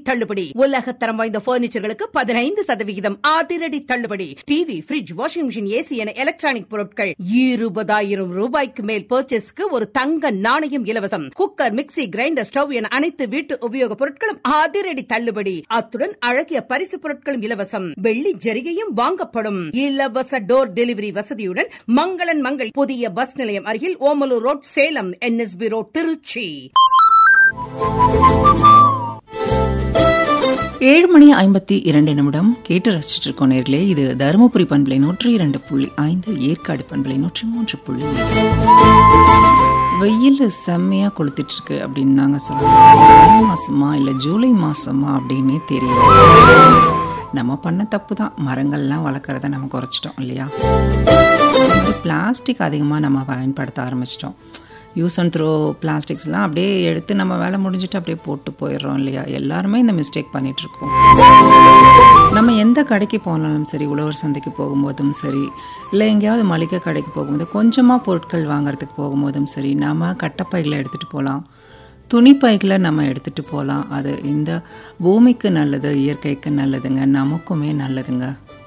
தள்ளுபடி உலகத்தரம் வாய்ந்த பர்னிச்சர்களுக்கு பதினைந்து சதவிகிதம் அதிரடி தள்ளுபடி TV fridge washing machine AC என எலக்ட்ரானிக் பொருட்கள் இருபதாயிரம் ரூபாய்க்கு மேல் பர்ச்சேஸ்க்கு ஒரு தங்க நாணயம் இலவசம் குக்கர் மிக்ஸி கிரைண்டர் ஸ்டவ் என அனைத்து வீட்டு உபயோக பொருட்களும் அதிரடி தள்ளுபடி அத்துடன் அழகிய பரிசு பொருட்களும் இலவசம் வெள்ளி ஜரிகையும் வாங்கப்படும் இலவச டோர் டெலிவரி வசதியுடன் மங்களன் மங்கள் புதிய பஸ் நிலையம் அருகில் Omalur road Salem NSB road Tiruchi ஏழு மணி ஐம்பத்தி இரண்டு நிமிடம் கேட்டு ரசிச்சுட்டு இருக்கோம் நேர்களே இது தருமபுரி பண்பலை நூற்றி இரண்டு புள்ளி ஐந்து ஏற்காடு பண்பலை நூற்றி மூன்று புள்ளி ஏழு. வெயில் செம்மையா கொளுத்திட்டு இருக்கு அப்படின்னு தாங்க சொல்லுவோம் மே மாசமா இல்ல ஜூலை மாசமா அப்படின்னே தெரியல நம்ம பண்ண தப்பு தான் மரங்கள்லாம் வளர்க்குறத நம்ம குறைச்சிட்டோம் இல்லையா பிளாஸ்டிக் அதிகமாக நம்ம பயன்படுத்த ஆரம்பிச்சிட்டோம் யூஸ் அண்ட் த்ரோ பிளாஸ்டிக்ஸ்லாம் அப்படியே எடுத்து நம்ம வேலை முடிஞ்சுட்டு அப்படியே போட்டு போயிடுறோம் இல்லையா எல்லாருமே இந்த மிஸ்டேக் பண்ணிட்டு இருக்கோம் நம்ம எந்த கடைக்கு போனாலும் சரி உழவர் சந்தைக்கு போகும்போதும் சரி இல்லை எங்கேயாவது மளிகை கடைக்கு போகும்போது கொஞ்சமாக பொருட்கள் வாங்குறதுக்கு போகும்போதும் சரி நம்ம கட்டப்பைகளை எடுத்துகிட்டு போகலாம் துணிப்பைகளை நம்ம எடுத்துகிட்டு போகலாம் அது இந்த பூமிக்கு நல்லது இயற்கைக்கு நல்லதுங்க நமக்குமே நல்லதுங்க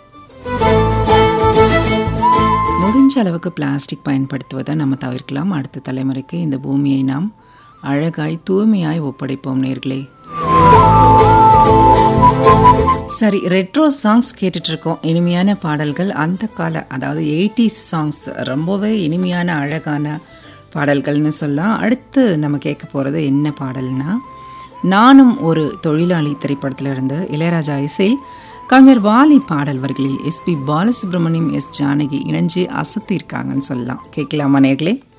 முடிஞ்ச அளவுக்கு பிளாஸ்டிக் பயன்படுத்துவதை நம்ம தவிர்க்கலாம் அடுத்த தலைமுறைக்கு இந்த பூமியை நாம் அழகாய் தூய்மையாய் ஒப்படைப்போம் நேர்களே சரி ரெட்ரோ சாங்ஸ் கேட்டுட்டு இருக்கோம் இனிமையான பாடல்கள் அந்த கால அதாவது எயிட்டிஸ் சாங்ஸ் ரொம்பவே இனிமையான அழகான பாடல்கள்னு சொல்லலாம் அடுத்து நம்ம கேட்க போகிறது என்ன பாடல்னா நானும் ஒரு தொழிலாளி திரைப்படத்துல இருந்து இளையராஜா இசையில் கவிஞர் வாலி பாடல் வரிகளில் எஸ்பி பாலசுப்ரமணியம் எஸ் ஜானகி இணைஞ்சு அசத்திருக்காங்கன்னு சொல்லலாம் கேட்கலாமா நேர்களே